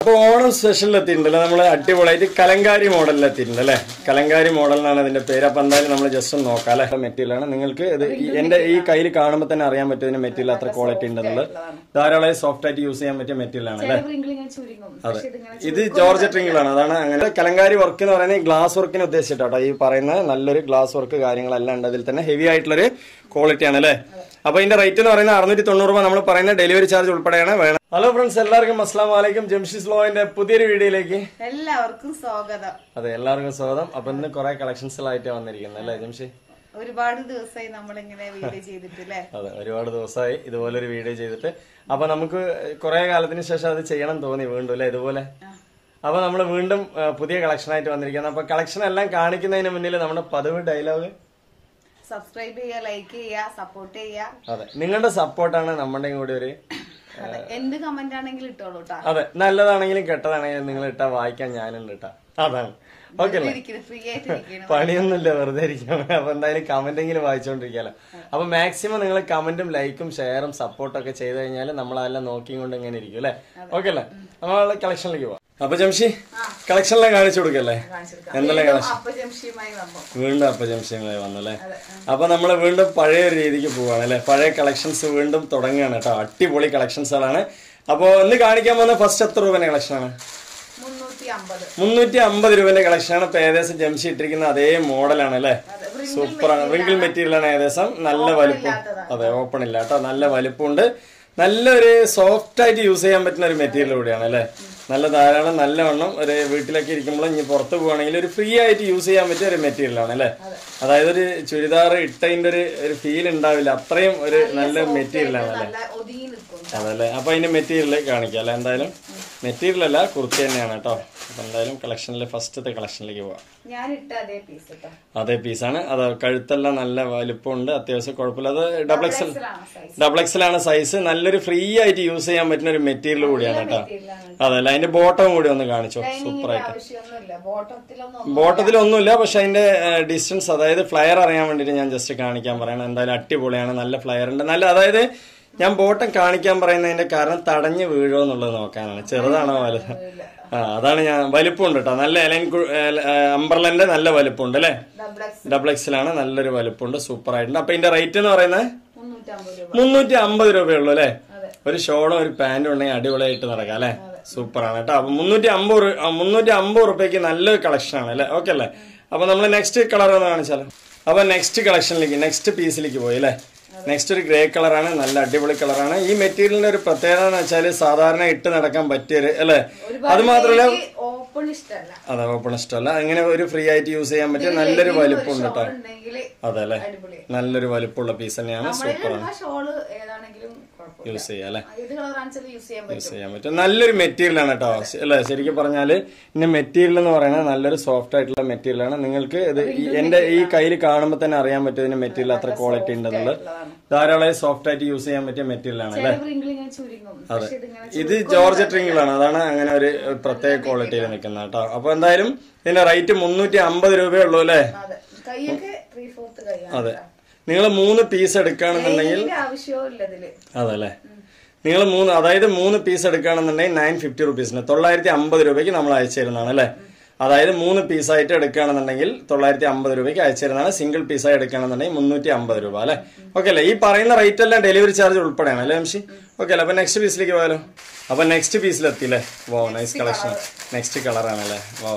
അപ്പൊ ഓണം സ്പെഷ്യലിൽ എത്തിയിട്ടുണ്ടല്ലോ നമ്മൾ അടിപൊളിയായിട്ട് കലങ്കാരി മോഡലിൽ എത്തിയിട്ടുണ്ട് അല്ലേ കലങ്കാരി മോഡൽ എന്നാണ് അതിന്റെ പേര് അപ്പൊ എന്തായാലും നമ്മൾ ജസ്റ്റ് ഒന്ന് നോക്കാം അല്ലെ മെറ്റീരിയൽ ആണ് നിങ്ങൾക്ക് ഇത് ഈ- എന്റെ ഈ കയ്യിൽ കാണുമ്പോൾ തന്നെ അറിയാൻ പറ്റും ഇതിന്റെ മെറ്റീരിയൽ അത്ര ക്വാളിറ്റി ഉണ്ടെന്നുള്ളത് ധാരാളമായി സോഫ്റ്റ് ആയിട്ട് യൂസ് ചെയ്യാൻ പറ്റിയ മെറ്റീരിയൽ ആണ് അല്ലേ റിങ്കിൾ ഇങ്ങനെ ചുരുങ്ങും പക്ഷെ ഇതിങ്ങനെ ഇത് ജോർജ് ട്രിങ്കിളാണ് അതാണ് അങ്ങനെ കലങ്കാരി വർക്ക് എന്ന് പറയുന്നത് ഗ്ലാസ് വർക്കിന് ഉദ്ദേശിച്ചിട്ടോ ഈ പറയുന്ന നല്ലൊരു ഗ്ലാസ് വർക്ക് കാര്യങ്ങളെല്ലാം ഉണ്ട് അതിൽ തന്നെ ഹെവി ആയിട്ടുള്ളൊരു ക്വാളിറ്റി ആണ് അല്ലേ അപ്പൊ ഇതിന്റെ റേറ്റ് എന്ന് പറയുന്നത് അറുന്നൂറ്റി തൊണ്ണൂറ് രൂപ നമ്മൾ പറയുന്ന ഡെലിവറി ചാർജ് ഉൾപ്പെടെയാണ് വേണം ഹലോ ഫ്രണ്ട്സ് എല്ലാവർക്കും അസ്ലാം വലൈക്കും ജംഷിസ് ലോന്റെ പുതിയൊരു വീഡിയോയിലേക്ക് എല്ലാവർക്കും സ്വാഗതം അതെ എല്ലാവർക്കും സ്വാഗതം അപ്പൊ ഇന്ന് കുറെ കളക്ഷൻസിലായിട്ടാണ് വന്നിരിക്കുന്നത് അല്ലേ ജംഷി ഒരുപാട് ദിവസമായി നമ്മളിങ്ങനെ വീഡിയോ ചെയ്തിട്ട് അല്ലേ അതെ ഒരുപാട് ദിവസമായി ഇതുപോലെ ഒരു വീഡിയോ ചെയ്തിട്ട് അപ്പൊ നമുക്ക് കുറെ കാലത്തിന് ശേഷം അത് ചെയ്യണം തോന്നി വീണ്ടും അല്ലേ ഇതുപോലെ അപ്പൊ നമ്മൾ വീണ്ടും ആ, പുതിയ കളക്ഷൻ ആയിട്ട് വന്നിരിക്കുന്നത് അപ്പൊ കളക്ഷൻ എല്ലാം കാണിക്കുന്നതിന് മുന്നിൽ നമ്മുടെ പതിവ് ഡയലോഗ് സബ്സ്ക്രൈബ് ചെയ്യുക ലൈക്ക് ചെയ്യുക സപ്പോർട്ട് ചെയ്യുക അതെ നിങ്ങളുടെ സപ്പോർട്ടാണ് നമ്മുടെയും കൂടി ഒരു അതെ എന്ത് കമന്റ് ആണെങ്കിലും ഇട്ടോളൂ കേട്ടോ അതെ നല്ലതാണെങ്കിലും കെട്ടതാണെങ്കിലും നിങ്ങൾ ഇട്ടാ വായിക്കാൻ ഞാനുണ്ട് ഇട്ടാ അതാണ് ഓക്കെ അല്ലേ ഫ്രീ ആയിട്ട് ഇരിക്കണം പണിയൊന്നുമില്ല വെറുതെ ഇരിക്കണം അപ്പൊ എന്തായാലും കമന്റെങ്കിലും വായിച്ചുകൊണ്ടിരിക്കാലോ അപ്പൊ മാക്സിമം നിങ്ങൾ കമന്റും ലൈക്കും ഷെയറും സപ്പോർട്ടും ഒക്കെ ചെയ്ത് കഴിഞ്ഞാൽ നമ്മളതെല്ലാം നോക്കിയും കൊണ്ട് ഇങ്ങനെ ഇരിക്കും അല്ലേ ഓക്കെ അല്ലേ നമ്മൾ കളക്ഷനിലേക്ക് പോവാം അപ്പൊ ജംഷി കളക്ഷനെല്ലാം കാണിച്ചു കൊടുക്കല്ലേ എന്തെല്ലാം കളക്ഷൻ അപ്പൊ ജംഷിയുമായി വന്നു വീണ്ടും അപ്പൊ ജംഷനുമായി വന്നല്ലേ അപ്പൊ നമ്മൾ വീണ്ടും പഴയ ഒരു രീതിക്ക് പോവാണ് അല്ലെ പഴയ കളക്ഷൻസ് വീണ്ടും തുടങ്ങുകയാണ് കേട്ടോ അടിപൊളി കളക്ഷൻസുകളാണ് അപ്പോ ഇന്ന് കാണിക്കാൻ പോകുന്ന ഫസ്റ്റ് എത്ര രൂപന്റെ കളക്ഷനാണ് മുന്നൂറ്റി അമ്പത് മുന്നൂറ്റി അമ്പത് രൂപന്റെ കളക്ഷനാണ് ഇപ്പൊ ഏകദേശം ജംഷി ഇട്ടിരിക്കുന്ന അതേ മോഡലാണ് അല്ലേ അതെ wrinkle സൂപ്പറാണ് റിങ്കിൾ മെറ്റീരിയൽ ആണ് ഏകദേശം നല്ല വലുപ്പം അതെ ഓപ്പൺ ഇല്ല കേട്ടോ നല്ല വലുപ്പമുണ്ട് നല്ലൊരു സോഫ്റ്റ് ആയിട്ട് യൂസ് ചെയ്യാൻ പറ്റുന്ന ഒരു മെറ്റീരിയൽ കൂടിയാണ് അല്ലേ നല്ല ധാരാളം നല്ലവണ്ണം ഒരു വീട്ടിലൊക്കെ ഇരിക്കുമ്പോൾ ഇനി പുറത്ത് പോവുകയാണെങ്കിൽ ഒരു ഫ്രീ ആയിട്ട് യൂസ് ചെയ്യാൻ പറ്റിയ ഒരു മെറ്റീരിയൽ ആണ് അല്ലേ അതായത് ഒരു ചുരിദാർ ഇട്ടതിന്റെ ഒരു ഒരു ഫീൽ ഉണ്ടാവില്ല അത്രയും ഒരു നല്ല മെറ്റീരിയൽ ആണ് അല്ലേ നല്ല ഒതുങ്ങി നിൽക്കും അതല്ലേ അപ്പൊ അതിന്റെ മെറ്റീരിയൽ കാണിക്കാം അല്ലെ എന്തായാലും മെറ്റീരിയൽ അല്ല കുർത്തി തന്നെയാണ് കേട്ടോ അപ്പൊ എന്തായാലും കളക്ഷനിലെ ഫസ്റ്റത്തെ കളക്ഷനിലേക്ക് പോവാം ഞാൻ ഇട്ട അതേ പീസ് കേട്ടോ അതേ പീസാണ് അത് കഴുത്തെല്ലാം നല്ല വലിപ്പമുണ്ട് അത്യാവശ്യം കുഴപ്പമില്ല അത് ഡബിൾ എക്സൽ സൈസ് ഡബിൾ എക്സലാണ് സൈസ് നല്ലൊരു ഫ്രീ ആയിട്ട് യൂസ് ചെയ്യാൻ പറ്റുന്ന ഒരു മെറ്റീരിയൽ കൂടിയാണ് കേട്ടോ മെറ്റീരിയലാണ് അതല്ല അതിന്റെ ബോട്ടം കൂടി ഒന്ന് കാണിച്ചോ സൂപ്പർ ആയിട്ട് ആവശ്യമൊന്നുമില്ല ബോട്ടത്തിലൊന്നും ബോട്ടത്തിലൊന്നുമില്ല പക്ഷെ അതിന്റെ ഡിസ്റ്റൻസ് അതായത് ഫ്ലയർ അറിയാൻ വേണ്ടിയിട്ട് ഞാൻ ജസ്റ്റ് കാണിക്കാൻ പറയണം എന്തായാലും അടിപൊളിയാണ് നല്ല ഫ്ലയർ ഉണ്ട് നല്ല അതായത് ഞാൻ ബോട്ടം കാണിക്കാൻ പറയുന്നതിന്റെ കാരണം തടഞ്ഞു വീഴോ എന്നുള്ളത് നോക്കാനാണ് ചെറുതാണോ വലുത് ആ അതാണ് ഞാൻ വലിപ്പമുണ്ട് കേട്ടോ നല്ല എലൻ അംബർലന്റെ നല്ല വലിപ്പമുണ്ട് അല്ലേ ഡബിൾ എക്സ് ഡബിൾ എക്സിലാണ് നല്ലൊരു വലിപ്പമുണ്ട് സൂപ്പർ ആയിട്ടുണ്ട് അപ്പൊ ഇതിന്റെ റേറ്റ് എന്ന് പറയുന്നത് മുന്നൂറ്റമ്പത് രൂപ മുന്നൂറ്റി അമ്പത് രൂപയുള്ളൂ അല്ലേ അതെ ഒരു ഷോളും ഒരു പാന്റും ഉണ്ടെങ്കിൽ അടിപൊളിയായിട്ട് നടക്കാം അല്ലേ സൂപ്പർ ആണ് കേട്ടോ അപ്പൊ മുന്നൂറ്റി അമ്പത് രൂ- ആ, മുന്നൂറ്റി അമ്പത് റുപ്യക്ക് നല്ലൊരു കളക്ഷൻ ആണ് അല്ലേ ഓക്കെ അല്ലേ അപ്പൊ നമ്മൾ നെക്സ്റ്റ് കളർ ഒന്ന് കാണിച്ചാലോ അപ്പൊ നെക്സ്റ്റ് കളക്ഷനിലേക്ക് നെക്സ്റ്റ് പീസിലേക്ക് പോയി അല്ലേ നെക്സ്റ്റ് ഒരു ഗ്രേ കളറാണ് നല്ല അടിപൊളി കളറാണ് ഈ മെറ്റീരിയലിന്റെ ഒരു പ്രത്യേകത എന്ന് വെച്ചാൽ സാധാരണ ഇട്ട് നടക്കാൻ പറ്റിയൊരു അല്ലേ അത് മാത്രമല്ല ഓപ്പൺ ഇഷ്ടമല്ല അതെ ഓപ്പൺ ഇഷ്ടമല്ല അങ്ങനെ ഒരു ഫ്രീ ആയിട്ട് യൂസ് ചെയ്യാൻ പറ്റിയ നല്ലൊരു വലിപ്പമുണ്ട് കേട്ടോ ഉണ്ടെങ്കിൽ അതെ അല്ലേ അടിപൊളി നല്ലൊരു വലിപ്പമുള്ള പീസ് തന്നെയാണ് സൂപ്പർ നമ്മളിൽ ഷോള് ഏതാണെങ്കിലും കുഴപ്പമില്ല യൂസ് ചെയ്യാം അല്ലേ ഏത് കളറാണെന്ന് യൂസ് ചെയ്യാൻ പറ്റും യൂസ് ചെയ്യാൻ പറ്റും നല്ലൊരു മെറ്റീരിയൽ ആണ് കേട്ടോ അല്ലേ ശരിക്കും പറഞ്ഞാല് ഇതിന്റെ മെറ്റീരിയൽ എന്ന് പറയുന്നത് നല്ലൊരു സോഫ്റ്റ് ആയിട്ടുള്ള മെറ്റീരിയൽ ആണ് നിങ്ങൾക്ക് ഇത് ഈ- എന്റെ ഈ കയ്യിൽ കാണുമ്പോൾ തന്നെ അറിയാൻ പറ്റും ഇതിന്റെ മെറ്റീരിയൽ അത്ര ക്വാളിറ്റി ഉണ്ടെന്നുള്ളത് ധാരാളമായി സോഫ്റ്റ് ആയിട്ട് യൂസ് ചെയ്യാൻ പറ്റിയ മെറ്റീരിയൽ ആണ് അല്ലേ റിങ്കിൾ ഇങ്ങനെ ചുരുങ്ങും പക്ഷെ ഇതിങ്ങനെ ഇത് ജോർജ് ട്രിങ്കിളാണ് അതാണ് അങ്ങനെ ഒരു പ്രത്യേക ക്വാളിറ്റിയിൽ നിൽക്കുന്നത് കേട്ടോ അപ്പൊ എന്തായാലും ഇതിന്റെ റേറ്റ് മുന്നൂറ്റി അമ്പത് രൂപയേ ഉള്ളൂ അല്ലേ അതെ കൈയൊക്കെ ത്രീ ഫോർത്ത് കൈയാണ് അതെ നിങ്ങൾ മൂന്ന് പീസ് എടുക്കുകയാണെന്നുണ്ടെങ്കിൽ ഇതിന്റെ ആവശ്യവും ഇല്ല ഇതില് അതല്ലേ നിങ്ങൾ മൂന്ന് അതായത് മൂന്ന് പീസ് എടുക്കുകയാണെന്നുണ്ടെങ്കിൽ നയൻ ഫിഫ്റ്റി റുപ്പീസിന് തൊള്ളായിരത്തി അമ്പത് രൂപയ്ക്ക് നമ്മൾ അയച്ചു തരുന്നതാണ് അല്ലേ അതായത് മൂന്ന് പീസായിട്ട് എടുക്കുകയാണെന്നുണ്ടെങ്കിൽ തൊള്ളായിരത്തി അമ്പത് രൂപയ്ക്ക് അയച്ചു തരുന്നതാണ് സിംഗിൾ പീസായി എടുക്കുകയാണെന്നുണ്ടെങ്കിൽ മുന്നൂറ്റി അമ്പത് രൂപ അല്ലേ ഓക്കെ അല്ലേ ഈ പറയുന്ന റേറ്റ് എല്ലാം ഡെലിവറി ചാർജ് ഉൾപ്പെടെയാണ് അല്ലേ എംഷി ഓക്കെ അല്ലേ അപ്പൊ നെക്സ്റ്റ് പീസിലേക്ക് പോയാലോ അപ്പൊ നെക്സ്റ്റ് പീസിലെത്തിയില്ലേ വോ നൈസ് കളക്ഷൻ നെക്സ്റ്റ് കളറാണല്ലേ വോ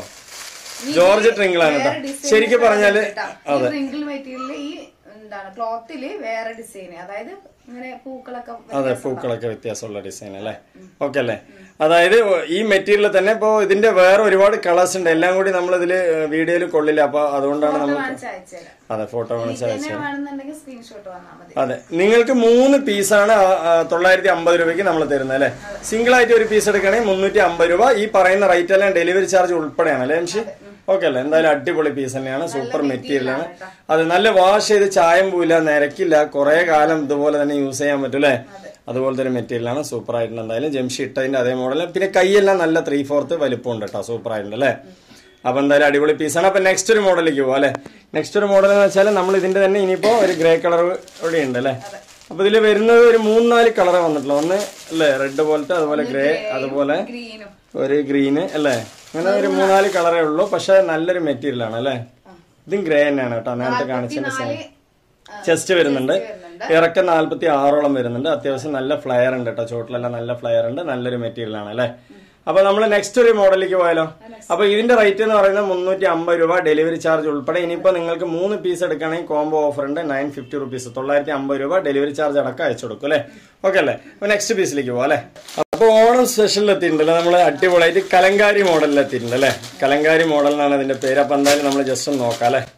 ജോർജ് ട്രിങ്കിളാണ് കേട്ടോ ശരിക്കും പറഞ്ഞാല് റിങ്കിൾ മെറ്റീരിയലിൽ ഈ എന്താണ് ക്ലോത്തില് വേറെ ഡിസൈൻ അതായത് ഇങ്ങനെ പൂക്കളൊക്കെ അതെ പൂക്കളൊക്കെ വ്യത്യാസമുള്ള ഡിസൈൻ അല്ലേ ഓക്കെ അല്ലേ അതായത് ഈ മെറ്റീരിയൽ തന്നെ ഇപ്പോ ഇതിന്റെ വേറെ ഒരുപാട് കളേഴ്സ് ഉണ്ട് എല്ലാം കൂടി നമ്മൾ ഇതില് വീഡിയോയിൽ കൊള്ളില്ല അപ്പൊ അതുകൊണ്ടാണ് നമ്മൾ കാണിച്ച് അയച്ചുതരാം അതെ ഫോട്ടോ കാണിച്ച് ഇതന്നെ വേണമെന്നുണ്ടെങ്കിൽ സ്ക്രീൻഷോട്ട് വന്നാൽ മതി അതെ നിങ്ങൾക്ക് മൂന്ന് പീസാണ് തൊള്ളായിരത്തി അമ്പത് രൂപയ്ക്ക് നമ്മൾ തരുന്നത് അല്ലേ സിംഗിൾ ആയിട്ട് ഒരു പീസ് എടുക്കുകയാണെങ്കിൽ മുന്നൂറ്റി അമ്പത് രൂപ ഈ പറയുന്ന റേറ്റ് എല്ലാം ഡെലിവറി ചാർജ് ഉൾപ്പെടെയാണ് അല്ലേ എംഷി ഓക്കെ അല്ലേ എന്തായാലും അടിപൊളി പീസ് തന്നെയാണ് സൂപ്പർ മെറ്റീരിയൽ ആണ് അത് നല്ല വാഷ് ചെയ്ത് ചായം പോയില്ല നിരക്കില്ല കുറെ കാലം ഇതുപോലെ തന്നെ യൂസ് ചെയ്യാൻ പറ്റും അല്ലേ അതുപോലത്തെ ഒരു മെറ്റീരിയൽ ആണ് സൂപ്പർ ആയിട്ടുണ്ട് എന്തായാലും ജംഷി ഇട്ടതിന്റെ അതേ മോഡൽ പിന്നെ കൈയെല്ലാം നല്ല ത്രീ ഫോർത്ത് വലിപ്പമുണ്ട് കേട്ടോ സൂപ്പർ ആയിട്ടുണ്ട് അല്ലേ അപ്പൊ എന്തായാലും അടിപൊളി പീസാണ് അപ്പൊ നെക്സ്റ്റ് ഒരു മോഡലിലേക്ക് പോവാം അല്ലെ നെക്സ്റ്റ് ഒരു മോഡൽ എന്ന് വെച്ചാൽ നമ്മൾ ഇതിന്റെ തന്നെ ഇനിയിപ്പോ ഒരു ഗ്രേ കളർ ഇവിടെ ഉണ്ട് അല്ലെ അപ്പൊ ഇതിൽ വരുന്നത് ഒരു മൂന്നാല് കളർ വന്നിട്ടുള്ള ഒന്ന് അല്ലേ റെഡ് പോലത്തെ അതുപോലെ ഗ്രേ അതുപോലെ ഗ്രീനും ഒരു ഗ്രീന് അല്ലേ അങ്ങനെ ഒരു മൂന്നാല് കളറേ ഉള്ളൂ പക്ഷെ നല്ലൊരു മെറ്റീരിയൽ ആണ് അല്ലേ ഇതും ഗ്രേ തന്നെയാണ് കേട്ടോ നേരത്തെ കാണിച്ചതിന്റെ സെയിം നാല് ചെസ്റ്റ് വരുന്നുണ്ട് വരുന്നുണ്ട്. ഇറക്കം നാല്പത്തി ആറോളം വരുന്നുണ്ട് അത്യാവശ്യം നല്ല ഫ്ലയർ ഉണ്ട് കേട്ടോ ചോട്ടിലെല്ലാം നല്ല ഫ്ലയർ ഉണ്ട് നല്ലൊരു മെറ്റീരിയൽ ആണ് അല്ലേ അപ്പൊ നമ്മൾ നെക്സ്റ്റ് ഒരു മോഡലിലേക്ക് പോയാലോ അപ്പൊ ഇതിന്റെ റേറ്റ് എന്ന് പറയുന്നത് മുന്നൂറ്റി അമ്പത് രൂപ ഡെലിവറി ചാർജ് ഉൾപ്പെടെ ഇനിയിപ്പോ നിങ്ങൾക്ക് മൂന്ന് പീസ് എടുക്കുകയാണെങ്കിൽ കോംബോ ഓഫർ ഉണ്ട് നയൻ ഫിഫ്റ്റി റുപ്പീസ് തൊള്ളായിരത്തി അമ്പത് രൂപ ഡെലിവറി ചാർജ് അടക്കം അയച്ചു കൊടുക്കും അല്ലേ ഓക്കെ അല്ലേ അപ്പൊ നെക്സ്റ്റ് പീസിലേക്ക് പോവാം അല്ലേ അപ്പൊ ഓണം സ്പെഷ്യലിൽ എത്തിയിട്ടുണ്ടല്ലോ നമ്മൾ അടിപൊളിയായിട്ട് കലങ്കാരി മോഡലിൽ എത്തിയിട്ടുണ്ട് അല്ലേ കലങ്കാരി മോഡൽ എന്നാണ് ഇതിന്റെ പേര് അപ്പൊ എന്തായാലും നമ്മൾ ജസ്റ്റ് ഒന്ന് നോക്കാം അല്ലേ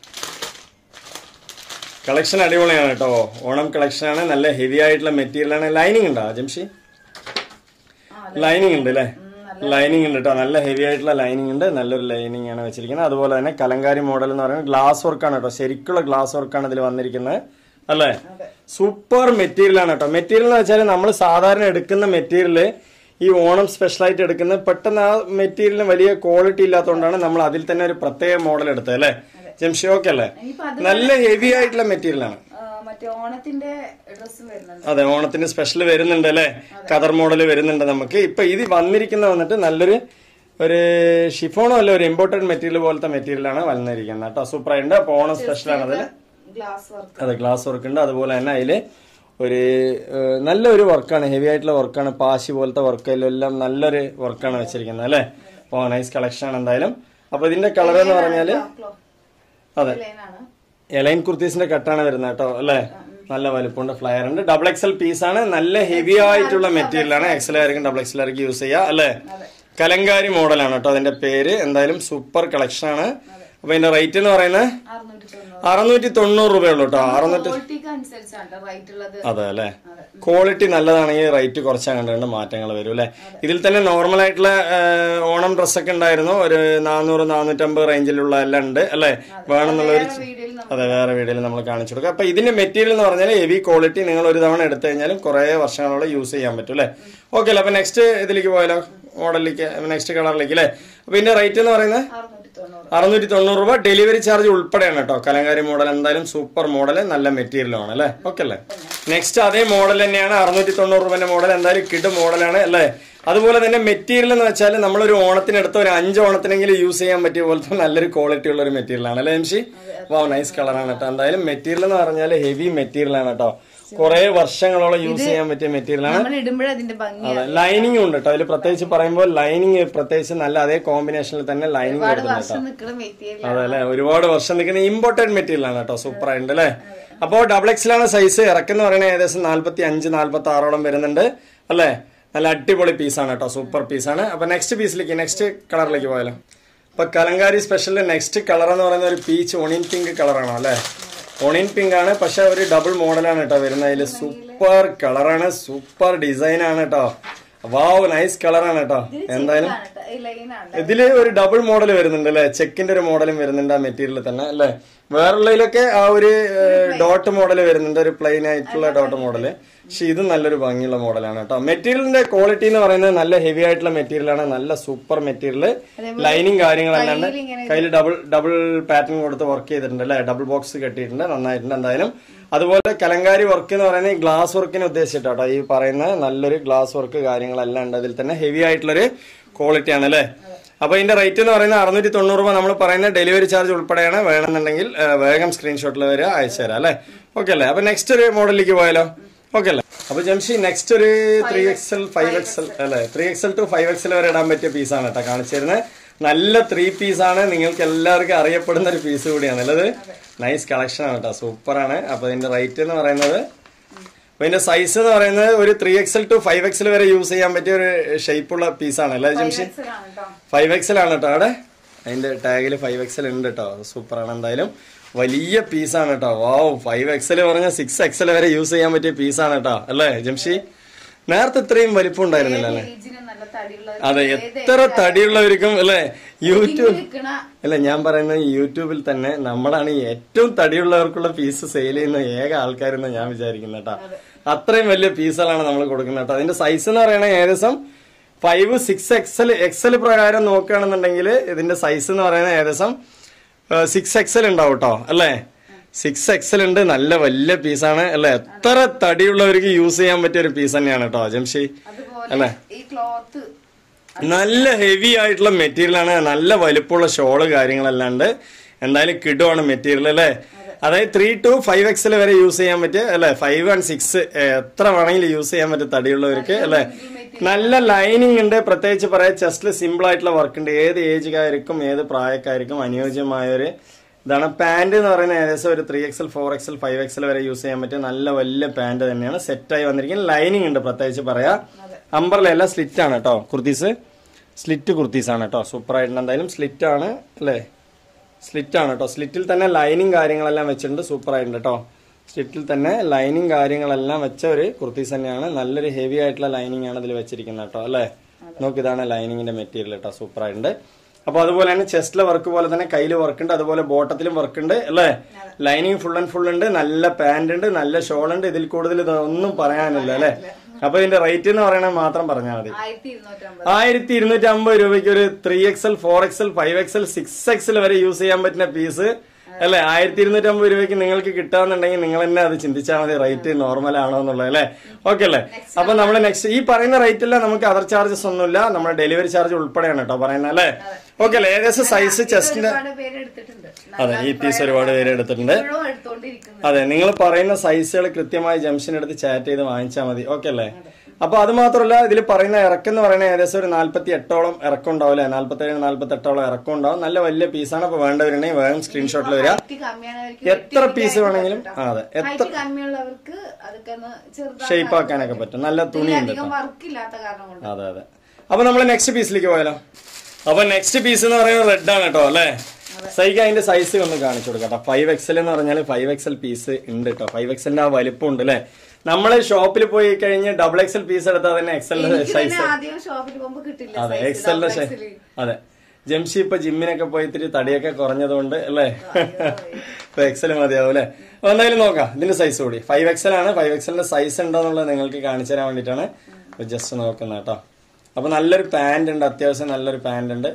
കളക്ഷൻ അടിപൊളിയാണ് കേട്ടോ ഓണം കളക്ഷൻ ആണ് നല്ല ഹെവി ആയിട്ടുള്ള മെറ്റീരിയൽ ആണ് ലൈനിങ് ഉണ്ടോ ജംഷി ലൈനിങ് ഉണ്ട് അല്ലേ ലൈനിങ് ഉണ്ട് കേട്ടോ നല്ല ഹെവി ആയിട്ടുള്ള ലൈനിങ് ഉണ്ട് നല്ലൊരു ലൈനിങ് ആണ് വെച്ചിരിക്കുന്നത് അതുപോലെ തന്നെ കലങ്കാരി മോഡൽ എന്ന് പറയുന്നത് ഗ്ലാസ് വർക്കാണ് കേട്ടോ ശരിക്കുള്ള ഗ്ലാസ് വർക്കാണ് ഇതിൽ വന്നിരിക്കുന്നത് അല്ലേ സൂപ്പർ മെറ്റീരിയൽ ആണ് കേട്ടോ മെറ്റീരിയൽ എന്ന് വെച്ചാൽ നമ്മൾ സാധാരണ എടുക്കുന്ന മെറ്റീരിയൽ ഈ ഓണം സ്പെഷ്യലായിട്ട് എടുക്കുന്നത് പെട്ടെന്ന് ആ മെറ്റീരിയലിന് വലിയ ക്വാളിറ്റി ഇല്ലാത്തതുകൊണ്ടാണ് നമ്മൾ അതിൽ തന്നെ ഒരു പ്രത്യേക മോഡൽ എടുത്തത് അല്ലേ ജംഷി ഓക്കെ അല്ലേ ഇനിയിപ്പോ അത് നല്ല ഹെവി ആയിട്ടുള്ള മെറ്റീരിയൽ ആണ് ആ, മറ്റേ ഓണത്തിന്റെ ഡ്രസ്സും വരുന്നുണ്ട് അതെ ഓണത്തിന് സ്പെഷ്യൽ വരുന്നുണ്ട് അല്ലേ കതർ മോഡൽ വരുന്നുണ്ട് നമുക്ക് ഇപ്പൊ ഇത് വന്നിരിക്കുന്ന വന്നിട്ട് നല്ലൊരു ഒരു ഷിഫോണോ അല്ല ഒരു ഇമ്പോർട്ടന്റ് മെറ്റീരിയൽ പോലത്തെ മെറ്റീരിയൽ ആണ് വന്നിരിക്കുന്നത് കേട്ടോ സൂപ്പർ ആയിട്ടുണ്ട് അപ്പൊ ഓണം സ്പെഷ്യൽ ആണ് അതിൽ ഗ്ലാസ് വർക്ക് അതെ ഗ്ലാസ് വർക്ക് ഉണ്ട് അതുപോലെ തന്നെ അതില് ഒരു ഏഹ്, നല്ലൊരു വർക്കാണ് ഹെവി ആയിട്ടുള്ള വർക്കാണ് പാശി പോലത്തെ വർക്ക് എല്ലാം നല്ലൊരു വർക്കാണ് വെച്ചിരിക്കുന്നത് അല്ലേ അപ്പോൾ നൈസ് കളക്ഷൻ ആണ് എന്തായാലും അപ്പൊ ഇതിന്റെ കളർ എന്ന് പറഞ്ഞാല് അതെ ലൈനാണ് എലൈൻ കുർത്തീസിന്റെ കട്ടാണ് വരുന്നത് കേട്ടോ അല്ലേ നല്ല വലുപ്പമുണ്ട് ഫ്ലയർ ഉണ്ട് ഡബിൾ എക്സൽ പീസ് ആണ് നല്ല ഹെവി ആയിട്ടുള്ള മെറ്റീരിയൽ ആണ് എക്സൽ ആയിരിക്കും ഡബിൾ എക്സൽ ആയിരിക്കും യൂസ് ചെയ്യുക അല്ലേ കലങ്കാരി മോഡലാണ് കേട്ടോ അതിന്റെ പേര് എന്തായാലും സൂപ്പർ കളക്ഷൻ ആണ് അപ്പൊ ഇതിന്റെ റേറ്റ് എന്ന് പറയുന്നത് അറുന്നൂറ്റി തൊണ്ണൂറ് അറുന്നൂറ്റി തൊണ്ണൂറ് രൂപയുള്ളൂ കേട്ടോ അറുന്നൂറ്റി ക്വാളിറ്റിക്ക് അനുസരിച്ചാണ് റേറ്റ് ഉള്ളത് അതെ അല്ലേ ക്വാളിറ്റി നല്ലതാണെങ്കിൽ റേറ്റ് കുറച്ചാൽ കണ്ടുകൊണ്ട് മാറ്റങ്ങൾ വരും അല്ലേ ഇതിൽ തന്നെ നോർമൽ ആയിട്ടുള്ള ആ, ഓണം ഡ്രസ്സൊക്കെ ഉണ്ടായിരുന്നു ഒരു നാനൂറ് നാനൂറ്റമ്പത് റേഞ്ചിലുള്ള എല്ലാം ഉണ്ട് അല്ലേ വേണമെന്നുള്ള ഒരു വീഡിയോയിൽ അതെ വേറെ വീഡിയോയിൽ നമ്മൾ കാണിച്ചു കൊടുക്കുക അപ്പൊ ഇതിന്റെ മെറ്റീരിയൽ എന്ന് പറഞ്ഞാൽ ഹെവി ക്വാളിറ്റി നിങ്ങൾ ഒരു തവണ എടുത്തു കഴിഞ്ഞാലും കുറെ വർഷങ്ങളോളം യൂസ് ചെയ്യാൻ പറ്റും അല്ലേ ഓക്കെ അല്ലേ അപ്പൊ നെക്സ്റ്റ് ഇതിലേക്ക് പോയാലോ മോഡലിലേക്ക് നെക്സ്റ്റ് കളറിലേക്ക് അല്ലേ അപ്പൊ ഇതിന്റെ റേറ്റ് എന്ന് പറയുന്നത് അറുന്നൂറ്റി തൊണ്ണൂറ് അറുന്നൂറ്റി തൊണ്ണൂറ് രൂപ ഡെലിവറി ചാർജ് ഉൾപ്പെടെയാണ് കേട്ടോ കലങ്കാരി മോഡൽ എന്തായാലും സൂപ്പർ മോഡൽ നല്ല മെറ്റീരിയലും ആണ് അല്ലേ ഓക്കെ അല്ലേ നെക്സ്റ്റ് അതേ മോഡൽ തന്നെയാണ് അറുന്നൂറ്റി തൊണ്ണൂറ് രൂപന്റെ മോഡൽ എന്തായാലും കിഡ് മോഡലാണ് അല്ലേ അതുപോലെ തന്നെ മെറ്റീരിയൽ എന്ന് വെച്ചാൽ നമ്മളൊരു ഓണത്തിനടുത്ത് ഒരു അഞ്ച് ഓണത്തിനെങ്കിലും യൂസ് ചെയ്യാൻ പറ്റിയ പോലത്തെ നല്ലൊരു ക്വാളിറ്റി ഉള്ള ഒരു മെറ്റീരിയൽ ആണ് അല്ലേ എംഷി വാ നൈസ് കളറാണ് കേട്ടോ എന്തായാലും മെറ്റീരിയൽ എന്ന് പറഞ്ഞാൽ ഹെവി മെറ്റീരിയൽ ആണ് കേട്ടോ കുറെ വർഷങ്ങളോളം യൂസ് ചെയ്യാൻ പറ്റിയ മെറ്റീരിയൽ ആണ് നമ്മൾ ഇടുമ്പോഴേ അതിന്റെ ഭംഗി അതെ ലൈനിങ് ഉണ്ട് കേട്ടോ അതിൽ പ്രത്യേകിച്ച് പറയുമ്പോൾ ലൈനിങ് പ്രത്യേകിച്ച് നല്ല അതേ കോമ്പിനേഷനിൽ തന്നെ ലൈനിങ് ഒരുപാട് കൊടുക്കുന്നുണ്ട് കേട്ടോ വർഷം നിൽക്കുന്ന മെറ്റീരിയൽ അതെ അല്ലെ ഒരുപാട് വർഷം നിൽക്കുന്ന ഇമ്പോർട്ടന്റ് മെറ്റീരിയൽ ആണ് കേട്ടോ സൂപ്പർ ആയിട്ടുണ്ട് അല്ലേ അപ്പോൾ ഡബിൾ എക്സിലാണ് സൈസ് ഇറക്കുന്ന പറയുന്നത് ഏകദേശം നാല്പത്തി അഞ്ച് നാല്പത്തി ആറോളം വരുന്നുണ്ട് അല്ലേ നല്ല അടിപൊളി പീസാണ് കേട്ടോ സൂപ്പർ പീസാണ് അപ്പൊ നെക്സ്റ്റ് പീസിലേക്ക് നെക്സ്റ്റ് കളറിലേക്ക് പോയാലോ അപ്പൊ കലങ്കാരി സ്പെഷ്യൽ നെക്സ്റ്റ് കളർ എന്ന് പറയുന്ന ഒരു പീച്ച് ഒണിയൻ പിങ്ക് കളറാണോ അല്ലേ ഒണിയൻ പിങ്ക് ആണ് പക്ഷെ ഒരു ഡബിൾ മോഡലാണ് കേട്ടോ വരുന്നത് അതിൽ സൂപ്പർ കളറാണ് സൂപ്പർ ഡിസൈൻ ആണ് കേട്ടോ വാവ് നൈസ് കളറാണ് കേട്ടോ എന്തായാലും ഈ ലൈനാണ് ഇതില് ഒരു ഡബിൾ മോഡൽ വരുന്നുണ്ട് അല്ലെ ചെക്കിന്റെ ഒരു മോഡലും വരുന്നുണ്ട് ആ മെറ്റീരിയൽ തന്നെ അല്ലെ വേറുള്ളതിലൊക്കെ ആ ഒരു ഡോട്ട് മോഡൽ വരുന്നുണ്ട് ഒരു പ്ലെയിൻ ആയിട്ടുള്ള ഡോട്ട് മോഡൽ പക്ഷെ ഇത് നല്ലൊരു ഭംഗിയുള്ള മോഡലാണ് കേട്ടോ മെറ്റീരിയലിന്റെ ക്വാളിറ്റി എന്ന് പറയുന്നത് നല്ല ഹെവി ആയിട്ടുള്ള മെറ്റീരിയൽ ആണ് നല്ല സൂപ്പർ മെറ്റീരിയൽ ലൈനിങ് കാര്യങ്ങളെല്ലാം ഉണ്ട് ഇങ്ങനെ കയ്യിൽ ഡബിൾ ഡബിൾ പാറ്റേൺ കൊടുത്ത് വർക്ക് ചെയ്തിട്ടുണ്ട് അല്ലെ ഡബിൾ ബോക്സ് കെട്ടിയിട്ടുണ്ട് നന്നായിട്ടുണ്ട് എന്തായാലും അതുപോലെ കലങ്കാരി വർക്ക് എന്ന് പറയുന്നത് ഈ ഗ്ലാസ് വർക്കിനെ ഉദ്ദേശിച്ചിട്ടോ ഈ പറയുന്ന നല്ലൊരു ഗ്ലാസ് വർക്ക് കാര്യങ്ങളെല്ലാം ഉണ്ട് അതിൽ തന്നെ ഹെവി ആയിട്ടുള്ളൊരു ക്വാളിറ്റി ആണ് അല്ലേ അപ്പൊ ഇതിന്റെ റേറ്റ് എന്ന് പറയുന്നത് അറുന്നൂറ്റി തൊണ്ണൂറ് രൂപ നമ്മൾ പറയുന്ന ഡെലിവറി ചാർജ് ഉൾപ്പെടെയാണ് വേണമെന്നുണ്ടെങ്കിൽ ആ, വേഗം സ്ക്രീൻഷോട്ടിൽ വരിക അയച്ചു തരാം അല്ലേ ഓക്കെ അല്ലേ അപ്പൊ നെക്സ്റ്റ് ഒരു മോഡലിലേക്ക് പോയാലോ ഓക്കെ അല്ലേ അപ്പൊ ജംഷി നെക്സ്റ്റ് ഒരു ത്രീ എക്സൽ ഫൈവ് എക്സൽ അല്ലെ three XL to five XL വരെ ഇടാൻ പറ്റിയ പീസാണ് കേട്ടോ കാണിച്ചു തരുന്നത് നല്ല ത്രീ പീസാണ് നിങ്ങൾക്ക് എല്ലാവർക്കും അറിയപ്പെടുന്ന ഒരു പീസ് കൂടിയാണ് അല്ലത് നൈസ് കളക്ഷൻ ആണ് കേട്ടോ സൂപ്പറാണ് അപ്പൊ ഇതിന്റെ റേറ്റ് എന്ന് പറയുന്നത് അപ്പൊ ഇതിന്റെ സൈസ് എന്ന് പറയുന്നത് ഒരു three XL to five XL വരെ യൂസ് ചെയ്യാൻ പറ്റിയ ഒരു ഷേപ്പുള്ള പീസാണ് അല്ലേ ജംഷി ആണ് കേട്ടോ ഫൈവ് എക്സൽ ആണ് കേട്ടോ അവിടെ അതിന്റെ ടാഗിൽ ഫൈവ് എക്സൽ ഉണ്ട് കേട്ടോ സൂപ്പറാണ് എന്തായാലും വലിയ പീസാണ് കേട്ടോ വാവ് ഫൈവ് എക്സൽ പറഞ്ഞ സിക്സ് എക്സൽ വരെ യൂസ് ചെയ്യാൻ പറ്റിയ പീസാണ് കേട്ടോ അല്ലേ ജംഷി നേരത്തെ ഇത്രയും വലിപ്പം ഉണ്ടായിരുന്നില്ല അല്ലേ ഏജിന് നല്ല തടിയുള്ള അതെ എത്ര തടിയുള്ളവർക്കും അല്ലേ യൂട്യൂബ് നിൽക്കണ അല്ല ഞാൻ പറയുന്നത് യൂട്യൂബിൽ തന്നെ നമ്മളാണ് ഈ ഏറ്റവും തടിയുള്ളവർക്കുള്ള പീസ് സെയിൽ ചെയ്യുന്ന ഏക ആൾക്കാരെന്ന് ഞാൻ വിചാരിക്കുന്നത് കേട്ടോ അത്രയും വലിയ പീസുകളാണ് നമ്മൾ കൊടുക്കുന്നത് കേട്ടോ അതിന്റെ സൈസ് എന്ന് പറയുന്നത് ഏകദേശം ഫൈവ് സിക്സ് എക്സൽ എക്സൽ പ്രകാരം നോക്കുകയാണെന്നുണ്ടെങ്കിൽ ഇതിന്റെ സൈസ് എന്ന് പറയുന്നത് ഏകദേശം സിക്സ് എക്സൽ ഉണ്ടാവും കേട്ടോ അല്ലേ സിക്സ് എക്സൽ ഉണ്ട് നല്ല വലിയ പീസാണ് അല്ലെ എത്ര തടിയുള്ളവർക്ക് യൂസ് ചെയ്യാൻ പറ്റിയ ഒരു പീസ് തന്നെയാണ് കേട്ടോ ജംഷി അതുപോലെ ഈ ക്ലോത്ത് നല്ല ഹെവി ആയിട്ടുള്ള മെറ്റീരിയൽ ആണ് നല്ല വലിപ്പമുള്ള ഷോള് കാര്യങ്ങളെല്ലാം ഉണ്ട് എന്തായാലും കിടുവാണ് മെറ്റീരിയൽ അല്ലേ അതായത് ത്രീ ടു ഫൈവ് എക്സൽ വരെ യൂസ് ചെയ്യാൻ പറ്റും അല്ലെ ഫൈവ് ആൻഡ് സിക്സ് എത്ര വേണമെങ്കിലും യൂസ് ചെയ്യാൻ പറ്റും തടിയുള്ളവർക്ക് അല്ലെ നല്ല ലൈനിങ് ഉണ്ട് പ്രത്യേകിച്ച് പറയാം ചെസ്റ്റിൽ സിമ്പിൾ ആയിട്ടുള്ള വർക്ക് ഉണ്ട് ഏത് ഏജുകാർക്കും ഏത് പ്രായക്കാർക്കും അനുയോജ്യമായ ഒരു ഇതാണ് പാന്റ് എന്ന് പറയുന്നത് ഏകദേശം ഒരു three XL four XL five XL വരെ യൂസ് ചെയ്യാൻ പറ്റിയ നല്ല വലിയ പാന്റ് തന്നെയാണ് സെറ്റായി വന്നിരിക്കുന്നത് ലൈനിങ് ഉണ്ട് പ്രത്യേകിച്ച് പറയാം അമ്പർല അല്ല സ്ലിറ്റ് ആണ് കേട്ടോ കുർത്തീസ് സ്ലിറ്റ് കുർത്തീസ് ആണ് കേട്ടോ സൂപ്പർ ആയിട്ടുണ്ട് എന്തായാലും സ്ലിറ്റ് ആണ് അല്ലേ സ്ലിറ്റ് ആണ് കേട്ടോ സ്ലിറ്റിൽ തന്നെ ലൈനിങ് കാര്യങ്ങളെല്ലാം വെച്ചിട്ടുണ്ട് സൂപ്പർ ആയിട്ടുണ്ട് കേട്ടോ സ്ലിറ്റിൽ തന്നെ ലൈനിങ് കാര്യങ്ങളെല്ലാം വെച്ച ഒരു കുർത്തീസ് തന്നെയാണ് നല്ലൊരു ഹെവി ആയിട്ടുള്ള ലൈനിങ് ആണ് ഇതിൽ വെച്ചിരിക്കുന്നത് കേട്ടോ അല്ലേ നോക്ക് ഇതാണ് ലൈനിങ്ങിന്റെ മെറ്റീരിയൽ കേട്ടോ സൂപ്പർ ആയിട്ടുണ്ട് അപ്പൊ അതുപോലെ തന്നെ ചെസ്റ്റിലെ വർക്ക് പോലെ തന്നെ കയ്യിൽ വർക്ക് ഉണ്ട് അതുപോലെ ബോട്ടത്തിലും വർക്ക് ഉണ്ട് അല്ലേ ലൈനിങ് ഫുൾ ആൻഡ് ഫുൾ ഉണ്ട് നല്ല പാന്റ് ഉണ്ട് നല്ല ഷോൾ ഉണ്ട് ഇതിൽ കൂടുതൽ ഇതൊന്നും പറയാനില്ല അല്ലേ അപ്പൊ ഇതിന്റെ റേറ്റ് എന്ന് പറയണത് മാത്രം പറഞ്ഞാൽ മതി ആയിരത്തി ഇരുന്നൂറ്റമ്പത് ആയിരത്തി ഇരുന്നൂറ്റി അമ്പത് രൂപയ്ക്ക് ഒരു three XL four XL five XL six XL വരെ യൂസ് ചെയ്യാൻ പറ്റുന്ന പീസ് അല്ലെ ആയിരത്തി ഇരുന്നൂറ്റി അമ്പത് രൂപയ്ക്ക് നിങ്ങൾക്ക് കിട്ടാന്നുണ്ടെങ്കിൽ നിങ്ങൾ തന്നെ അത് ചിന്തിച്ചാൽ മതി റേറ്റ് നോർമൽ ആണോ എന്നുള്ളത് അല്ലേ ഓക്കെ അല്ലേ അപ്പൊ നമ്മൾ നെക്സ്റ്റ് ഈ പറയുന്ന റേറ്റ് അല്ല നമുക്ക് അതർ ചാർജസ് ഒന്നുമില്ല നമ്മുടെ ഡെലിവറി ചാർജ് ഉൾപ്പെടെയാണ് കേട്ടോ പറയുന്നത് അല്ലേ ഓക്കെ അല്ലേ ഏകദേശം സൈസ് ചെസ്റ്റിന്റെ ഒരുപാട് പേര് എടുത്തിട്ടുണ്ട് അതെ ഈ പീസ് ഒരുപാട് പേര് എടുത്തിട്ടുണ്ട് ഇപ്പോഴും എടുത്തോണ്ടിരിക്കുന്നത് അതെ നിങ്ങൾ പറയുന്ന സൈസുകൾ കൃത്യമായി ജംഗ്ഷൻ എടുത്ത് ചാറ്റ് ചെയ്ത് വാങ്ങിച്ചാൽ മതി ഓക്കെ അല്ലേ അപ്പൊ അത് മാത്രമല്ല ഇതിൽ പറയുന്ന ഇറക്കം എന്ന് പറയുന്നത് ഏകദേശം ഒരു നാല്പത്തി എട്ടോളം ഇറക്കം ഉണ്ടാവും അല്ലെ നാല്പത്തി ഏഴ് നാല്പത്തി എട്ടോളം ഇറക്കം ഉണ്ടാവും നല്ല വലിയ പീസാണ് അപ്പൊ വേണ്ടവരുണ്ടെങ്കിൽ വേഗം സ്ക്രീൻഷോട്ടിൽ വരിക ഹൈറ്റ് കമ്മിയാണവർക്ക് എത്ര പീസ് വേണമെങ്കിലും ആ, അതെ എത്ര ഹൈറ്റ് കമ്മിയുള്ളവർക്ക് അതൊക്കെ ഒന്ന് ചെറുതാക്കി ഷേപ്പ് ആക്കാനൊക്കെ പറ്റും നല്ല തുണിയുണ്ട് അധികം വർക്ക് ഇല്ലാത്ത കാരണം കൊണ്ട് അതെ അതെ അപ്പൊ നമ്മൾ നെക്സ്റ്റ് പീസിലേക്ക് പോയാലോ അപ്പൊ നെക്സ്റ്റ് പീസ് എന്ന് പറയുന്നത് റെഡ് ആണ് കേട്ടോ അല്ലേ സൈക്ക് അതിന്റെ സൈസ് ഒന്ന് കാണിച്ചു കൊടുക്കാം കേട്ടോ ഫൈവ് എക്സൽ എന്ന് പറഞ്ഞാൽ ഫൈവ് എക്സൽ പീസ് ഉണ്ട് കേട്ടോ ഫൈവ് എക്സലിന്റെ ആ വലിപ്പം ഉണ്ട് അല്ലേ നമ്മള് ഷോപ്പിൽ പോയി കഴിഞ്ഞ് ഡബിൾ എക്സൽ പീസ് എടുത്താൽ തന്നെ എക്സലിന്റെ എനിക്ക് സൈസ് തന്നെ ആദ്യം ഷോപ്പിൽ പോകുമ്പോ കിട്ടില്ല അതെ size, എക്സലിന്റെ double ഷേ- XL. അതെ ജംഷി ഇപ്പൊ ജിമ്മിനൊക്കെ പോയി ഇത്തിരി തടിയൊക്കെ കുറഞ്ഞതുകൊണ്ട് അല്ലേ ഇപ്പൊ എക്സൽ മതിയാവും അല്ലേ അപ്പൊ എന്തായാലും നോക്കാം ഇതിന്റെ സൈസ് കൂടി ഫൈവ് എക്സൽ ആണ് ഫൈവ് എക്സലിന്റെ സൈസ് ഉണ്ടോന്നുള്ളത് നിങ്ങൾക്ക് കാണിച്ചു തരാൻ വേണ്ടിയിട്ടാണ് ജസ്റ്റ് നോക്കുന്നത് കേട്ടോ അപ്പൊ നല്ലൊരു പാന്റ് ഉണ്ട് അത്യാവശ്യം നല്ലൊരു പാന്റ് ഉണ്ട്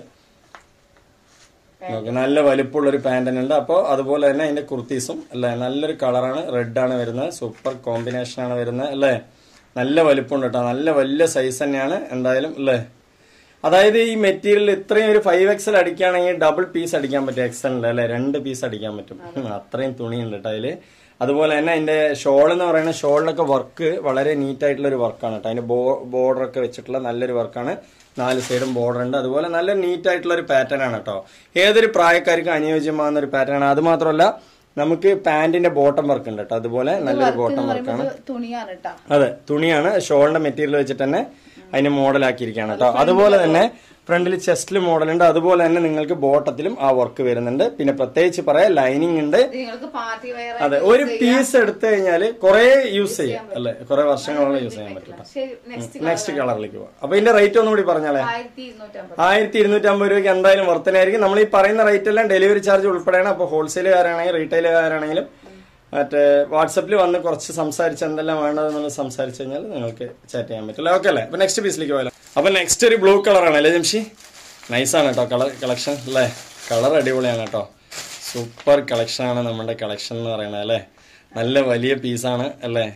നോക്ക് നല്ല വലിപ്പമുള്ള ഒരു പാന്റ് തന്നെ ഉണ്ട് അപ്പോൾ അതുപോലെ തന്നെ അതിന്റെ കുർത്തീസും അല്ലേ നല്ലൊരു കളറാണ് റെഡ് ആണ് വരുന്നത് സൂപ്പർ കോമ്പിനേഷൻ ആണ് വരുന്നത് അല്ലേ നല്ല വലിപ്പമുണ്ട് കേട്ടോ നല്ല വലിയ സൈസ് തന്നെയാണ് എന്തായാലും അല്ലേ അതായത് ഈ മെറ്റീരിയൽ ഇത്രയും ഒരു ഫൈവ് എക്സൽ അടിക്കുകയാണെങ്കിൽ ഡബിൾ പീസ് അടിക്കാൻ പറ്റും എക്സലിന്റെ അല്ലെ രണ്ട് പീസ് അടിക്കാൻ പറ്റും ഉം, അത്രയും തുണിയുണ്ട് കേട്ടോ അതില് അതുപോലെ തന്നെ അതിന്റെ ഷോൾ എന്ന് പറയുന്ന ഷോളിലൊക്കെ വർക്ക് വളരെ നീറ്റ് ആയിട്ടുള്ള ഒരു വർക്കാണ് കേട്ടോ അതിന്റെ ബോർഡർ ഒക്കെ വെച്ചിട്ടുള്ള നല്ലൊരു വർക്കാണ് നാല് സൈഡും ബോർഡർ ഉണ്ട് അതുപോലെ നല്ല നീറ്റ് ആയിട്ടുള്ള ഒരു പാറ്റേൺ ആണ് കേട്ടോ ഏതൊരു പ്രായക്കാർക്കും അനുയോജ്യമാകുന്ന ഒരു പാറ്റേൺ ആണ് അത് മാത്രമല്ല നമുക്ക് പാന്റിന്റെ ബോട്ടം വർക്ക് ഉണ്ട് കേട്ടോ അതുപോലെ നല്ലൊരു ബോട്ടം വർക്കാണ് ഇത് തുണിയാണ് കേട്ടോ അതെ തുണിയാണ് ഷോളിന്റെ മെറ്റീരിയൽ വെച്ചിട്ട് തന്നെ അതിനെ മോഡലാക്കിയിരിക്കുകയാണ് കേട്ടോ അതുപോലെ തന്നെ ഫ്രണ്ടിൽ ചെസ്റ്റിൽ മോഡൽ ഉണ്ട് അതുപോലെ തന്നെ നിങ്ങൾക്ക് ബോട്ടത്തിലും ആ വർക്ക് വരുന്നുണ്ട് പിന്നെ പ്രത്യേകിച്ച് പറയാം ലൈനിങ് ഉണ്ട് ഇത് നിങ്ങൾക്ക് പാർട്ടി വെയർ അതെ ഒരു പീസ് എടുത്തു കഴിഞ്ഞാല് കുറെ യൂസ് ചെയ്യാം അല്ലെ കുറെ വർഷങ്ങളോളം യൂസ് ചെയ്യാൻ പറ്റും ശരി നെക്സ്റ്റ് നെക്സ്റ്റ് കളറിലേക്ക് പോവാം അപ്പൊ ഇതിന്റെ റേറ്റ് ഒന്നും കൂടി പറഞ്ഞാലേ ആയിരത്തി ഇരുന്നൂറ്റമ്പത് ആയിരത്തി ഇരുന്നൂറ്റി അമ്പത് രൂപയ്ക്ക് എന്തായാലും വർത്തനായിരിക്കും നമ്മൾ ഈ പറയുന്ന റേറ്റ് എല്ലാം ഡെലിവറി ചാർജ് ഉൾപ്പെടെയാണ് അപ്പോൾ ഹോൾസെയിലുകാരാണെങ്കിലും റീറ്റെയിലുകാരാണെങ്കിലും മറ്റേ വാട്സപ്പിൽ വന്ന് കുറച്ച് സംസാരിച്ച് എന്തെല്ലാം വേണ്ടതെന്നുള്ളത് സംസാരിച്ച് കഴിഞ്ഞാൽ നിങ്ങൾക്ക് ചാറ്റ് ചെയ്യാൻ പറ്റില്ല ഓക്കെ അല്ലേ അപ്പൊ നെക്സ്റ്റ് പീസിലേക്ക് പോയാലോ അപ്പൊ നെക്സ്റ്റ് ഒരു ബ്ലൂ കളറാണ് അല്ലേ ജംഷി നൈസാണ് കേട്ടോ കളർ കളക്ഷൻ അല്ലേ കളർ അടിപൊളിയാണ് കേട്ടോ സൂപ്പർ കളക്ഷനാണ് നമ്മുടെ കളക്ഷൻ എന്ന് പറയുന്നത് അല്ലേ നല്ല വലിയ പീസാണ് അല്ലേ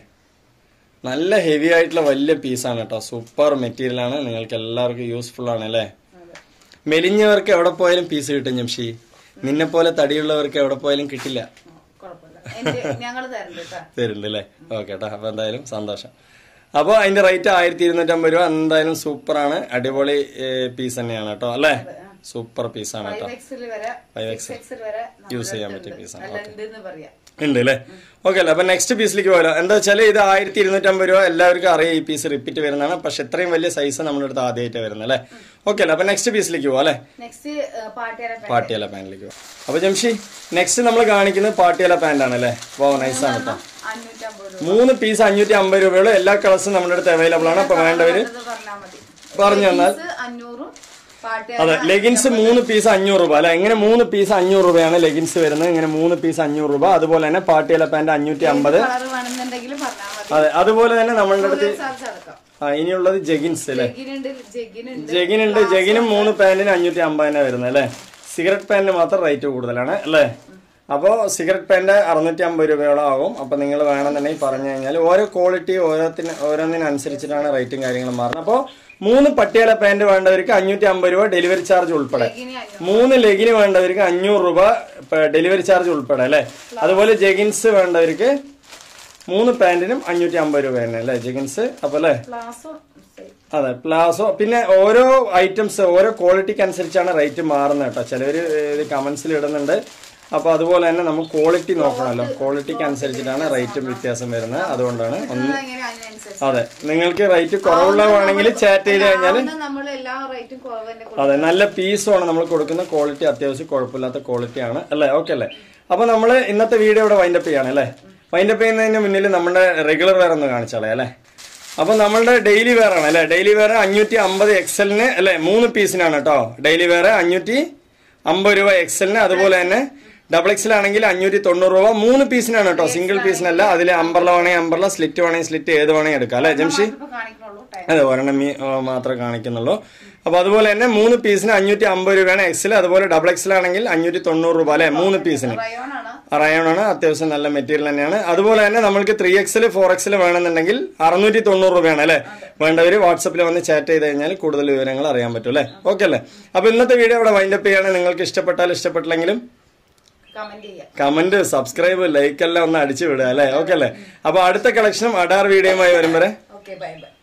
നല്ല ഹെവി ആയിട്ടുള്ള വലിയ പീസാണ് കേട്ടോ സൂപ്പർ മെറ്റീരിയൽ ആണ് നിങ്ങൾക്ക് എല്ലാവർക്കും യൂസ്ഫുൾ ആണ് അല്ലേ മെലിഞ്ഞവർക്ക് എവിടെ പോയാലും പീസ് കിട്ടും ജംഷി നിന്നെ പോലെ തടിയുള്ളവർക്ക് എവിടെ പോയാലും കിട്ടില്ല കുഴപ്പമില്ല എന്റെ ഞങ്ങള് തരണ്ട് കേട്ടോ തരുന്നുണ്ട് അല്ലേ ഓക്കെ കേട്ടോ അപ്പൊ എന്തായാലും സന്തോഷം അപ്പോൾ അതിന്റെ റേറ്റ് ആയിരത്തി ഇരുന്നൂറ്റമ്പത് രൂപ എന്തായാലും സൂപ്പറാണ് അടിപൊളി പീസ് തന്നെയാണ് കേട്ടോ അല്ലേ സൂപ്പർ പീസാണ് കേട്ടോ ഫൈവ് എക്സിൽ വരെ സിക്സ് എക്സിൽ വരെ യൂസ് ചെയ്യാൻ പറ്റിയ പീസാണ് അല്ല ഉണ്ടെന്ന് പറയാം ഉണ്ട് അല്ലേ ഓക്കെ അല്ലേ അപ്പൊ നെക്സ്റ്റ് പീസിലേക്ക് പോയാലോ എന്താ വെച്ചാൽ ഇത് ആയിരത്തി ഇരുന്നൂറ്റമ്പത് രൂപ എല്ലാവർക്കും അറിയാം ഈ പീസ് റിപ്പീറ്റ് വരുന്നതാണ് പക്ഷെ ഇത്രയും വലിയ സൈസ് നമ്മുടെ അടുത്ത് ആദ്യമായിട്ട് വരുന്നത് അല്ലേ ഓക്കെ അല്ലേ അപ്പൊ നെക്സ്റ്റ് പീസിലേക്ക് പോവാം അല്ലേ നെക്സ്റ്റ് പാട്ടിയാല പാട്ടിയാല പാൻറ്റിലേക്ക് പോവാം അപ്പൊ ജംഷി നെക്സ്റ്റ് നമ്മൾ കാണിക്കുന്നത് പാട്ടിയാല പാന്റ് ആണ് അല്ലേ ഓ നൈസ് ആണ് കേട്ടോ അഞ്ഞൂറ്റമ്പത് രൂപ മൂന്ന് പീസ് അഞ്ഞൂറ്റി അമ്പത് രൂപയുള്ള എല്ലാ കളേഴ്സും നമ്മുടെ അടുത്ത് അവൈലബിൾ ആണ് അപ്പൊ വേണ്ടവര് അത് പറഞ്ഞാൽ മതി പറഞ്ഞു തന്നാൽ Leggings അഞ്ഞൂറും പാട്ടിയാല അതെ ലെഗിൻസ് മൂന്ന് പീസ് അഞ്ഞൂറ് രൂപ അല്ലെ എങ്ങനെ മൂന്ന് പീസ് അഞ്ഞൂറ് രൂപയാണ് ലെഗിൻസ് വരുന്നത് ഇങ്ങനെ മൂന്ന് പീസ് അഞ്ഞൂറ് രൂപ അതുപോലെ തന്നെ പാട്ടിയാല പാന്റ് അഞ്ഞൂറ്റി അമ്പത് കളർ വേണമെന്നുണ്ടെങ്കിൽ പറഞ്ഞാൽ മതി അതെ അതുപോലെ തന്നെ നമ്മളുടെ അടുത്ത് ചാർജ് അടക്കാം ആ, ഇനിയുള്ളത് ജഗിൻസ് അല്ലേ ജഗിനുണ്ട് ജഗിനുണ്ട് ജഗിനുണ്ട് ജഗിനും മൂന്ന് പാന്റിന് അഞ്ഞൂറ്റി അമ്പത് തന്നെ വരുന്നത് അല്ലേ സിഗരറ്റ് പാന്റിന് മാത്രം റേറ്റ് കൂടുതലാണ് അല്ലേ അപ്പോൾ സിഗരറ്റ് പാന്റ് അറുന്നൂറ്റി അമ്പത് രൂപയോളം ആകും അപ്പോൾ നിങ്ങൾ വേണമെന്നുണ്ടെങ്കിൽ പറഞ്ഞു കഴിഞ്ഞാൽ ഓരോ ക്വാളിറ്റി ഓരോത്തിന് ഓരോന്നിനനുസരിച്ചിട്ടാണ് റേറ്റും കാര്യങ്ങളും മാറുന്നത് അപ്പോൾ മൂന്ന് പട്ടിയാല പാന്റ് വേണ്ടവർക്ക് അഞ്ഞൂറ്റി അമ്പത് രൂപ ഡെലിവറി ചാർജ് ഉൾപ്പെടെ ഇനി അഞ്ഞൂറ് മൂന്ന് ലെഗിന് വേണ്ടവർക്ക് അഞ്ഞൂറ് രൂപ ഡെലിവറി ചാർജ് ഉൾപ്പെടെ അല്ലെ അതുപോലെ ജെഗിൻസ് വേണ്ടവർക്ക് മൂന്ന് പാന്റിനും അഞ്ഞൂറ്റി അമ്പത് രൂപ തന്നെ അല്ലെ ജെഗിൻസ് അപ്പൊ അല്ലെ പ്ലാസോ സെയിം അതെ പ്ലാസോ പിന്നെ ഓരോ ഐറ്റംസ് ഓരോ ക്വാളിറ്റിക്ക് അനുസരിച്ചാണ് റേറ്റ് മാറുന്നത് കേട്ടോ ചിലവര് ഇത് കമന്റ്സിൽ ഇടുന്നുണ്ട് അപ്പൊ അതുപോലെ തന്നെ നമുക്ക് ക്വാളിറ്റി നോക്കണമല്ലോ ക്വാളിറ്റിക്ക് അനുസരിച്ചിട്ടാണ് റേറ്റും വ്യത്യാസം വരുന്നത് അതുകൊണ്ടാണ് ഒന്ന് എങ്ങനെ അതിനനുസരിച്ച് അതെ നിങ്ങൾക്ക് റേറ്റ് കുറവുള്ളതാണെങ്കിൽ ചാറ്റ് ചെയ്ത് കഴിഞ്ഞാൽ നമ്മൾ എല്ലാ റേറ്റും കുറവ് തന്നെ കൊടുക്കും. അതെ നല്ല പീസുമാണ് നമ്മൾ കൊടുക്കുന്ന ക്വാളിറ്റി അത്യാവശ്യം കുഴപ്പമില്ലാത്ത ക്വാളിറ്റിയാണ് അല്ലേ ഓക്കെ അല്ലേ അപ്പൊ നമ്മൾ ഇന്നത്തെ വീഡിയോ ഇവിടെ വൈൻഡപ്പ് ചെയ്യാണ് അല്ലേ വൈൻഡപ്പ് ചെയ്യുന്നതിന് മുന്നിൽ നമ്മുടെ റെഗുലർ വെയർ ഒന്ന് കാണിച്ചാളേ അല്ലേ അപ്പൊ നമ്മളുടെ ഡെയിലി വെയർ ആണ് അല്ലേ ഡെയിലി വെയർ അഞ്ഞൂറ്റി അമ്പത് എക്സലിന് അല്ലെ മൂന്ന് പീസിനാണ് കേട്ടോ ഡെയിലി വെയർ അഞ്ഞൂറ്റി അമ്പത് രൂപ എക്സലിന് അതുപോലെ തന്നെ ഡബിൾ എക്സൽ ആണെങ്കിൽ അഞ്ഞൂറ്റി തൊണ്ണൂറ് രൂപ മൂന്ന് പീസിനാണ് കേട്ടോ സിംഗിൾ പീസിനല്ല അതിൽ അമ്പർല വേണമെങ്കിൽ അമ്പർല സ്ലിറ്റ് വേണമെങ്കിൽ സ്ലിറ്റ് ഏത് വേണമെങ്കിൽ എടുക്കാം അല്ലേ ജംഷി ഇപ്പൊ കാണിക്കണുള്ളൂ ടൈം അതെ ഒരെണ്ണം മീ ആ, മാത്രമേ കാണിക്കുന്നുള്ളൂ അപ്പൊ അതുപോലെ തന്നെ മൂന്ന് പീസിന് അഞ്ഞൂറ്റി അമ്പത് രൂപയാണ് എക്സൽ അതുപോലെ ഡബിൾ എക്സൽ ആണെങ്കിൽ അഞ്ഞൂറ്റി തൊണ്ണൂറ് രൂപ അല്ലെ മൂന്ന് പീസിന് റയോൺ ആണ് റയോൺ ആണ് അത്യാവശ്യം നല്ല മെറ്റീരിയൽ തന്നെയാണ് അതുപോലെ തന്നെ നമ്മൾക്ക് ത്രീ എക്സൽ ഫോർ എക്സൽ വേണമെന്നുണ്ടെങ്കിൽ അറുന്നൂറ്റി തൊണ്ണൂറ് രൂപയാണ് അല്ലെ വേണ്ടവർ വാട്സപ്പിൽ വന്ന് ചാറ്റ് ചെയ്ത് കഴിഞ്ഞാൽ കൂടുതൽ വിവരങ്ങൾ അറിയാൻ പറ്റും അല്ലെ ഓക്കെ അല്ലേ അപ്പൊ ഇന്നത്തെ വീഡിയോ ഇവിടെ വൈൻഡപ്പ് ചെയ്യാണ് നിങ്ങൾക്ക് ഇഷ്ടപ്പെട്ടാൽ ഇഷ്ടപ്പെട്ടില്ലെങ്കിലും കമന്റ് ചെയ്യാം കമന്റ് സബ്സ്ക്രൈബ് ലൈക്ക് എല്ലാം ഒന്ന് അടിച്ചു വിടുക അല്ലെ ഓക്കെ അല്ലേ അപ്പൊ അടുത്ത കളക്ഷനും അഡാർ വീഡിയോയുമായി വരും വരെ ഓക്കെ ബൈ ബൈ